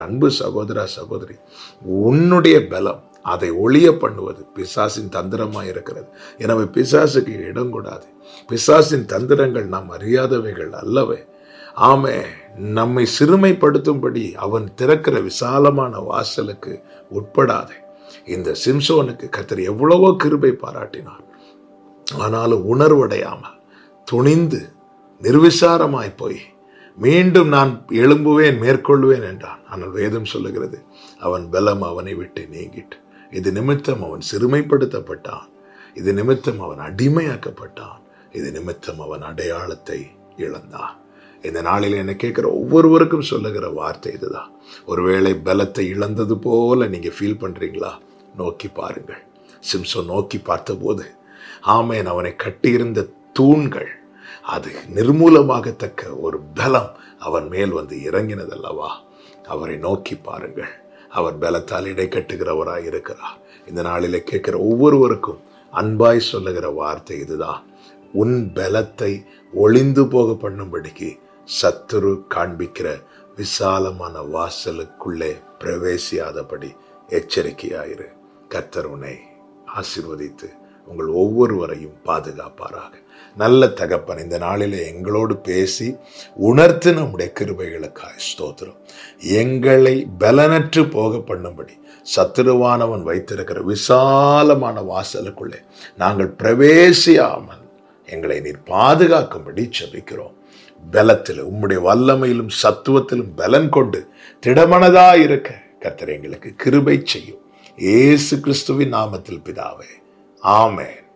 அன்பு சகோதரா சகோதரி உன்னுடைய பலம் அதை ஒளிய பண்ணுவது பிசாசின் தந்திரமாக இருக்கிறது எனவே பிசாசுக்கு இடம் கூடாது பிசாசின் தந்திரங்கள் நாம் அறியாதவைகள் அல்லவே ஆமே நம்மை சிறுமைப்படுத்தும்படி அவன் திறக்கிற விசாலமான வாசலுக்கு உட்படாதே இந்த சிம்சோனுக்கு கத்தர் எவ்வளவோ கிருபை பாராட்டினார் ஆனாலும் உணர்வடையாமல் துணிந்து நிர்விசாரமாய் போய் மீண்டும் நான் எழும்புவேன் மேற்கொள்வேன் என்றான் ஆனால் வேதம் சொல்லுகிறது அவன் பலம் அவனை விட்டு நீங்கிட்டு இது நிமித்தம் அவன் சிறுமைப்படுத்தப்பட்டான் இது நிமித்தம் அவன் அடிமையாக்கப்பட்டான் இது நிமித்தம் அவன் அடையாளத்தை இழந்தான் இந்த நாளில் என்ன கேட்குற ஒவ்வொருவருக்கும் சொல்லுகிற வார்த்தை இதுதான் ஒருவேளை பலத்தை இழந்தது போல நீங்க ஃபீல் பண்றீங்களா நோக்கி பாருங்கள் சிம்சோ நோக்கி பார்த்தபோது ஆமேன் அவனை கட்டியிருந்த தூண்கள் அது நிர்மூலமாகத்தக்க ஒரு பலம் அவன் மேல் வந்து இறங்கினதல்லவா அவரை நோக்கி பாருங்கள் அவர் பலத்தால் இடை கட்டுகிறவராய் இருக்கிறார் இந்த நாளிலே கேட்கிற ஒவ்வொருவருக்கும் அன்பாய் சொல்லுகிற வார்த்தை இதுதான் உன் பலத்தை ஒளிந்து போக பண்ணும்படிக்கு சத்துரு காண்பிக்கிற விசாலமான வாசலுக்குள்ளே பிரவேசியாதபடி எச்சரிக்கையாயிரு கர்த்தர் உன்னை ஆசிர்வதித்து உங்கள் ஒவ்வொருவரையும் பாதுகாப்பாராக நல்ல தகப்பன் இந்த நாளிலே எங்களோடு பேசி உணர்த்து நம்முடைய கிருபைகளுக்காய் ஸ்தோத்திரம் எங்களை பலனற்று போக பண்ணும்படி சத்துருவானவன் வைத்திருக்கிற விசாலமான வாசலுக்குள்ளே நாங்கள் பிரவேசியாமல் எங்களை நீர் பாதுகாக்கும்படி செபிக்கிறோம் பலத்தில் உம்முடைய வல்லமையிலும் சத்துவத்திலும் பலன் கொண்டு திடமனதா இருக்க கர்த்தர் எங்களுக்கு கிருபை செய்யும் ஏசு கிறிஸ்துவின் நாமத்தில் பிதாவே ஆமென்